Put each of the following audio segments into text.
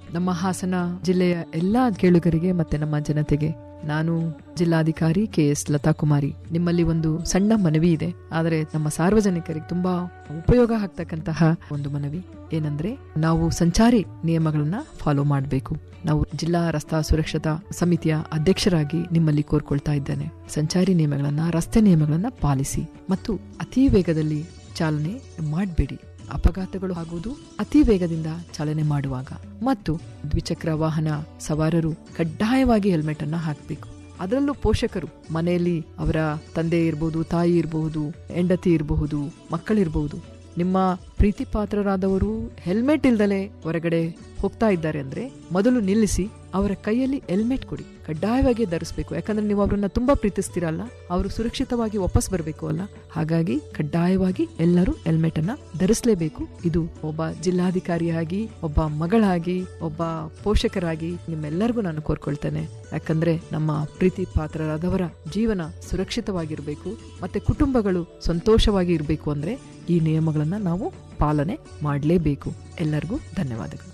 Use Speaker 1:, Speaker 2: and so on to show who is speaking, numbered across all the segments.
Speaker 1: ನಮ್ಮ ಹಾಸನ ಜಿಲ್ಲೆಯ ಎಲ್ಲಾ ಕೇಳುಗರಿಗೆ ಮತ್ತೆ ನಮ್ಮ ಜನತೆಗೆ ನಾನು ಜಿಲ್ಲಾಧಿಕಾರಿ ಕೆ ಎಸ್ ಲತಾ ಕುಮಾರಿ ನಿಮ್ಮಲ್ಲಿ ಒಂದು ಸಣ್ಣ ಮನವಿ ಇದೆ ಆದರೆ ನಮ್ಮ ಸಾರ್ವಜನಿಕರಿಗೆ ತುಂಬಾ ಉಪಯೋಗ ಆಗ್ತಕ್ಕಂತಹ ಒಂದು ಮನವಿ ಏನಂದ್ರೆ ನಾವು ಸಂಚಾರಿ ನಿಯಮಗಳನ್ನ ಫಾಲೋ ಮಾಡಬೇಕು ನಾವು ಜಿಲ್ಲಾ ರಸ್ತಾ ಸುರಕ್ಷತಾ ಸಮಿತಿಯ ಅಧ್ಯಕ್ಷರಾಗಿ ನಿಮ್ಮಲ್ಲಿ ಕೋರ್ಕೊಳ್ತಾ ಇದ್ದೇನೆ ಸಂಚಾರಿ ನಿಯಮಗಳನ್ನ ರಸ್ತೆ ನಿಯಮಗಳನ್ನ ಪಾಲಿಸಿ ಮತ್ತು ಅತಿ ವೇಗದಲ್ಲಿ ಚಾಲನೆ ಮಾಡಬೇಡಿ ಅಪಘಾತಗಳು ಆಗುವುದು ಅತಿ ವೇಗದಿಂದ ಚಾಲನೆ ಮಾಡುವಾಗ ಮತ್ತು ದ್ವಿಚಕ್ರ ವಾಹನ ಸವಾರರು ಕಡ್ಡಾಯವಾಗಿ ಹೆಲ್ಮೆಟ್ ಅನ್ನ ಹಾಕಬೇಕು ಅದರಲ್ಲೂ ಪೋಷಕರು ಮನೆಯಲ್ಲಿ ಅವರ ತಂದೆ ಇರಬಹುದು ತಾಯಿ ಇರಬಹುದು ಹೆಂಡತಿ ಇರಬಹುದು ಮಕ್ಕಳಿರಬಹುದು ನಿಮ್ಮ ಪ್ರೀತಿ ಪಾತ್ರರಾದವರು ಹೆಲ್ಮೆಟ್ ಇಲ್ದಲೆ ಹೊರಗಡೆ ಹೋಗ್ತಾ ಇದ್ದಾರೆ ಅಂದ್ರೆ ಮೊದಲು ನಿಲ್ಲಿಸಿ ಅವರ ಕೈಯಲ್ಲಿ ಹೆಲ್ಮೆಟ್ ಕೊಡಿ ಕಡ್ಡಾಯವಾಗಿ ಧರಿಸಬೇಕು ಯಾಕಂದ್ರೆ ನೀವು ಅವರನ್ನ ತುಂಬಾ ಪ್ರೀತಿಸ್ತೀರಲ್ಲ ಅವರು ಸುರಕ್ಷಿತವಾಗಿ ವಾಪಸ್ ಬರಬೇಕು ಅಲ್ಲ ಹಾಗಾಗಿ ಕಡ್ಡಾಯವಾಗಿ ಎಲ್ಲರೂ ಹೆಲ್ಮೆಟ್ ಅನ್ನ ಧರಿಸಲೇಬೇಕು ಇದು ಒಬ್ಬ ಜಿಲ್ಲಾಧಿಕಾರಿಯಾಗಿ ಒಬ್ಬ ಮಗಳಾಗಿ ಒಬ್ಬ ಪೋಷಕರಾಗಿ ನಿಮ್ಮೆಲ್ಲರಿಗೂ ನಾನು ಕೋರ್ಕೊಳ್ತೇನೆ ಯಾಕಂದ್ರೆ ನಮ್ಮ ಪ್ರೀತಿ ಪಾತ್ರರಾದವರ ಜೀವನ ಸುರಕ್ಷಿತವಾಗಿರಬೇಕು ಮತ್ತೆ ಕುಟುಂಬಗಳು ಸಂತೋಷವಾಗಿ ಇರಬೇಕು ಅಂದ್ರೆ ಈ ನಿಯಮಗಳನ್ನ ನಾವು ಪಾಲನೆ ಮಾಡಲೇಬೇಕು ಎಲ್ಲರಿಗೂ ಧನ್ಯವಾದಗಳು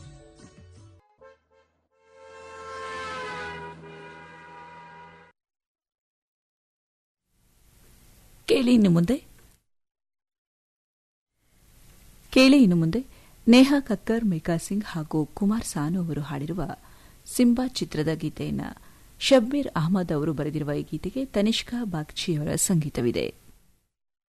Speaker 2: ಕೇಳಿ ಇನ್ನು ಮುಂದೆ ಕೇಳಿ ಇನ್ನು ಮುಂದೆ ನೇಹಾ ಕಕ್ಕರ್ ಮೇಕಾ ಸಿಂಗ್ ಹಾಗೂ ಕುಮಾರ್ ಸಾನು ಅವರು ಹಾಡಿರುವ ಸಿಂಬಾ ಚಿತ್ರದ ಗೀತೆಯನ್ನು ಶಬ್ಬೀರ್ ಅಹಮದ್ ಅವರು ಬರೆದಿರುವ ಈ ಗೀತೆಗೆ ತನಿಷ್ಕಾ ಬಾಗ್ಚಿಯವರ ಸಂಗೀತವಿದೆ